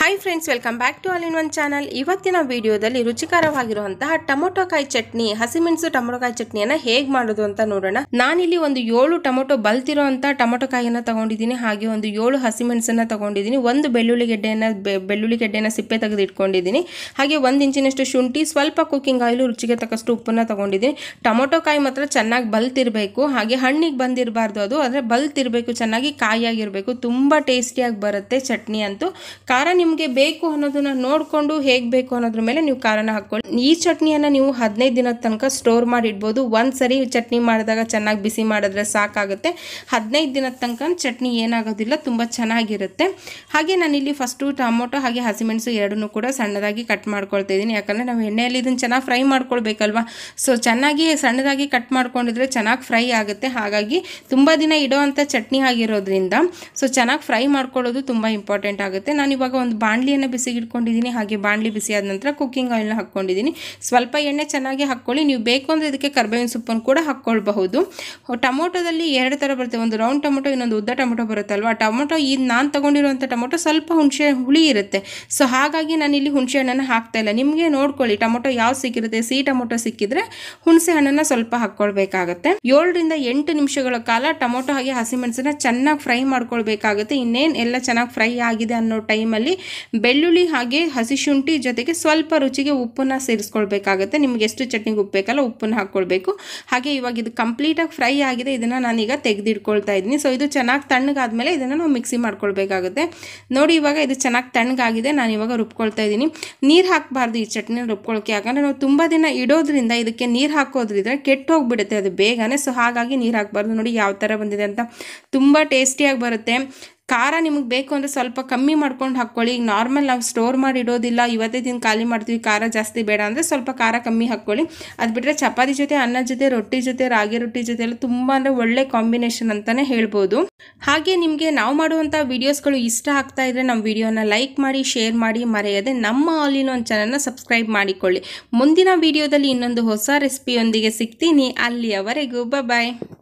hi friends welcome back to all in one channel ಇವತ್ತಿನ ವಿಡಿಯೋದಲ್ಲಿ ರುಚಿಕರವಾಗಿರುವಂತಹ tomato ಕಾಯಿ chutney ಹಸಿಮೆಣಸು tomato ಕಾಯಿ ಚಟ್ನಿಯನ್ನ ಹೇಗೆ ಮಾಡೋದು ಅಂತ ನೋಡೋಣ ನಾನಿಲ್ಲಿ ಒಂದು ಏಳು ಟೊಮೊಟೊ ಬಲ್ತಿರೋ ಅಂತ ಟೊಮೊಟೊ ಕಾಯಿಯನ್ನ ತಗೊಂಡಿದ್ದೀನಿ ಹಾಗೆ ಒಂದು ಏಳು ಹಸಿಮೆಣಸನ್ನ ತಗೊಂಡಿದ್ದೀನಿ ಒಂದು ಬೆಳ್ಳುಳ್ಳಿ ಗೆಡ್ಡೆಯನ್ನ ಬೆ- ಬೆಳ್ಳುಳ್ಳಿ ಗೆಡ್ಡೆಯನ್ನ ಸಿಪ್ಪೆ ತೆಗೆದು ಇಟ್ಕೊಂಡಿದ್ದೀನಿ ಹಾಗೆ ಒಂದು ಇಂಚಿನಷ್ಟು ಶುಂಠಿ ಸ್ವಲ್ಪ ಕುಕ್ಕಿಂಗ್ ಆಯಿಲು ರುಚಿಗೆ ತಕ್ಕಷ್ಟು ಉಪ್ಪನ್ನ ತಗೊಂಡಿದ್ದೀನಿ ಟೊಮೊಟೊ ಕಾಯಿ ಮಾತ್ರ ಚೆನ್ನಾಗಿ ಬಲ್ತಿರಬೇಕು ಹಾಗೆ ಹಣ್ಣಿಗೆ ಬಂದಿರಬಾರ್ದು ಅದು ಆದರೆ ಬಲ್ತಿರಬೇಕು ಚೆನ್ನಾಗಿ ಕಾಯಿಯಾಗಿರಬೇಕು ತುಂಬ ಟೇಸ್ಟಿಯಾಗಿ ಬರುತ್ತೆ ಚಟ್ನಿ ಅಂತೂ ಖಾರ ನಿಮಗೆ ಬೇಕು ಅನ್ನೋದನ್ನ ನೋಡಿಕೊಂಡು ಹೇಗೆ ಬೇಕು ಅನ್ನೋದ್ರ ಮೇಲೆ ನೀವು ಖಾರನ ಹಾಕ್ಕೊಳ್ಳಿ ಈ ಚಟ್ನಿಯನ್ನು ನೀವು ಹದಿನೈದು ದಿನದ ತನಕ ಸ್ಟೋರ್ ಮಾಡಿ ಇಡ್ಬೋದು ಒಂದು ಸರಿ ಚಟ್ನಿ ಮಾಡಿದಾಗ ಚೆನ್ನಾಗಿ ಬಿಸಿ ಮಾಡಿದ್ರೆ ಸಾಕಾಗುತ್ತೆ ಹದಿನೈದು ದಿನದ ತನಕ ಚಟ್ನಿ ಏನಾಗೋದಿಲ್ಲ ತುಂಬ ಚೆನ್ನಾಗಿರುತ್ತೆ ಹಾಗೆ ನಾನಿಲ್ಲಿ ಫಸ್ಟು ಟೊಮೊಟೊ ಹಾಗೆ ಹಸಿಮೆಣಸು ಎರಡನ್ನೂ ಕೂಡ ಸಣ್ಣದಾಗಿ ಕಟ್ ಮಾಡ್ಕೊಳ್ತಾ ಇದ್ದೀನಿ ಯಾಕಂದರೆ ನಾವು ಎಣ್ಣೆಯಲ್ಲಿ ಇದನ್ನು ಚೆನ್ನಾಗಿ ಫ್ರೈ ಮಾಡ್ಕೊಳ್ಬೇಕಲ್ವಾ ಸೊ ಚೆನ್ನಾಗಿ ಸಣ್ಣದಾಗಿ ಕಟ್ ಮಾಡ್ಕೊಂಡಿದ್ರೆ ಚೆನ್ನಾಗಿ ಫ್ರೈ ಆಗುತ್ತೆ ಹಾಗಾಗಿ ತುಂಬ ದಿನ ಇಡೋ ಅಂಥ ಚಟ್ನಿ ಆಗಿರೋದ್ರಿಂದ ಸೊ ಚೆನ್ನಾಗಿ ಫ್ರೈ ಮಾಡ್ಕೊಳ್ಳೋದು ತುಂಬ ಇಂಪಾರ್ಟೆಂಟ್ ಆಗುತ್ತೆ ನಾನು ಇವಾಗ ಒಂದು ಬಾಣಲಿಯನ್ನು ಬಿಸಿಗೆ ಇಟ್ಕೊಂಡಿದ್ದೀನಿ ಹಾಗೆ ಬಾಣಲಿ ಬಿಸಿ ಆದ ನಂತರ ಕುಕ್ಕಿಂಗ್ ಆಯಿಲ್ನ ಹಾಕ್ಕೊಂಡಿದ್ದೀನಿ ಸ್ವಲ್ಪ ಎಣ್ಣೆ ಚೆನ್ನಾಗಿ ಹಾಕ್ಕೊಳ್ಳಿ ನೀವು ಬೇಕು ಅಂದರೆ ಇದಕ್ಕೆ ಕರ್ಬೇವಿನ ಸೊಪ್ಪನ್ನು ಕೂಡ ಹಾಕ್ಕೊಳ್ಬಹುದು ಟೊಮೊಟೊದಲ್ಲಿ ಎರಡು ಥರ ಬರುತ್ತೆ ಒಂದು ರೌಂಡ್ ಟೊಮೊಟೊ ಇನ್ನೊಂದು ಉದ್ದ ಟೊಮೊಟೊ ಬರುತ್ತಲ್ವ ಆ ಟೊಮೊಟೊ ಈ ನಾನು ತಗೊಂಡಿರುವಂಥ ಟೊಮೊಟೊ ಸ್ವಲ್ಪ ಹುಣಸೆ ಹುಳಿ ಇರುತ್ತೆ ಸೊ ಹಾಗಾಗಿ ನಾನು ಇಲ್ಲಿ ಹುಣಸೆ ಹಣ್ಣನ್ನು ಹಾಕ್ತಾ ಇಲ್ಲ ನಿಮಗೆ ನೋಡ್ಕೊಳ್ಳಿ ಟೊಮೊಟೊ ಯಾವ ಸಿಕ್ಕಿರುತ್ತೆ ಸಿಹಿ ಟೊಮೊಟೊ ಸಿಕ್ಕಿದ್ರೆ ಹುಣಸೆ ಹಣ್ಣನ್ನು ಸ್ವಲ್ಪ ಹಾಕ್ಕೊಳ್ಬೇಕಾಗತ್ತೆ ಏಳರಿಂದ ಎಂಟು ನಿಮಿಷಗಳ ಕಾಲ ಟೊಮೊಟೊ ಹಾಗೆ ಹಸಿಮೆಣಸನ್ನ ಚೆನ್ನಾಗಿ ಫ್ರೈ ಮಾಡ್ಕೊಳ್ಬೇಕಾಗುತ್ತೆ ಇನ್ನೇನು ಎಲ್ಲ ಚೆನ್ನಾಗಿ ಫ್ರೈ ಆಗಿದೆ ಅನ್ನೋ ಟೈಮಲ್ಲಿ ಬೆಳ್ಳುಳ್ಳಿ ಹಾಗೆ ಹಸಿ ಶುಂಠಿ ಜೊತೆಗೆ ಸ್ವಲ್ಪ ರುಚಿಗೆ ಉಪ್ಪನ್ನ ಸೇರಿಸ್ಕೊಳ್ಬೇಕಾಗುತ್ತೆ ನಿಮ್ಗೆ ಎಷ್ಟು ಚಟ್ನಿಗೆ ಉಪ್ಪು ಬೇಕಲ್ಲ ಉಪ್ಪನ್ನ ಹಾಕ್ಕೊಳ್ಬೇಕು ಹಾಗೆ ಇವಾಗ ಇದು ಕಂಪ್ಲೀಟಾಗಿ ಫ್ರೈ ಆಗಿದೆ ಇದನ್ನು ನಾನೀಗ ತೆಗೆದಿಟ್ಕೊಳ್ತಾ ಇದ್ದೀನಿ ಸೊ ಇದು ಚೆನ್ನಾಗಿ ತಣ್ಣಗಾದ್ಮೇಲೆ ಇದನ್ನು ನಾವು ಮಿಕ್ಸಿ ಮಾಡ್ಕೊಳ್ಬೇಕಾಗುತ್ತೆ ನೋಡಿ ಇವಾಗ ಇದು ಚೆನ್ನಾಗಿ ತಣ್ಣಗಾಗಿದೆ ನಾನು ಇವಾಗ ರುಬ್ಕೊಳ್ತಾ ಇದ್ದೀನಿ ನೀರು ಹಾಕಬಾರ್ದು ಈ ಚಟ್ನಿನ ರುಬ್ಕೊಳ್ಳೋಕೆ ಯಾಕಂದರೆ ನಾವು ತುಂಬ ದಿನ ಇಡೋದ್ರಿಂದ ಇದಕ್ಕೆ ನೀರು ಹಾಕೋದ್ರಿಂದ ಕೆಟ್ಟು ಹೋಗ್ಬಿಡುತ್ತೆ ಅದು ಬೇಗನೆ ಸೊ ಹಾಗಾಗಿ ನೀರು ಹಾಕಬಾರ್ದು ನೋಡಿ ಯಾವ ಥರ ಬಂದಿದೆ ಅಂತ ತುಂಬ ಟೇಸ್ಟಿಯಾಗಿ ಬರುತ್ತೆ ಖಾರ ನಿಮಗೆ ಬೇಕು ಅಂದರೆ ಸ್ವಲ್ಪ ಕಮ್ಮಿ ಮಾಡ್ಕೊಂಡು ಹಾಕ್ಕೊಳ್ಳಿ ಈಗ ನಾರ್ಮಲ್ ನಾವು ಸ್ಟೋರ್ ಮಾಡಿ ಇಡೋದಿಲ್ಲ ಇವತ್ತೇ ದಿನ ಖಾಲಿ ಮಾಡ್ತೀವಿ ಖಾರ ಜಾಸ್ತಿ ಬೇಡ ಅಂದರೆ ಸ್ವಲ್ಪ ಖಾರ ಕಮ್ಮಿ ಹಾಕ್ಕೊಳ್ಳಿ ಅದು ಬಿಟ್ಟರೆ ಚಪಾತಿ ಜೊತೆ ಅನ್ನ ಜೊತೆ ರೊಟ್ಟಿ ಜೊತೆ ರಾಗಿ ರೊಟ್ಟಿ ಜೊತೆ ಎಲ್ಲ ತುಂಬ ಅಂದರೆ ಒಳ್ಳೆ ಕಾಂಬಿನೇಷನ್ ಅಂತಲೇ ಹೇಳ್ಬೋದು ಹಾಗೆ ನಿಮಗೆ ನಾವು ಮಾಡುವಂಥ ವೀಡಿಯೋಸ್ಗಳು ಇಷ್ಟ ಆಗ್ತಾ ಇದ್ದರೆ ನಮ್ಮ ವಿಡಿಯೋನ ಲೈಕ್ ಮಾಡಿ ಶೇರ್ ಮಾಡಿ ಮರೆಯದೆ ನಮ್ಮ ಆಲ್ ಇನ್ ಒಂದು ಚಾನಲ್ನ ಸಬ್ಸ್ಕ್ರೈಬ್ ಮಾಡಿಕೊಳ್ಳಿ ಮುಂದಿನ ವಿಡಿಯೋದಲ್ಲಿ ಇನ್ನೊಂದು ಹೊಸ ರೆಸಿಪಿಯೊಂದಿಗೆ ಸಿಗ್ತೀನಿ ಅಲ್ಲಿಯವರೆಗೂ ಬಾಯ್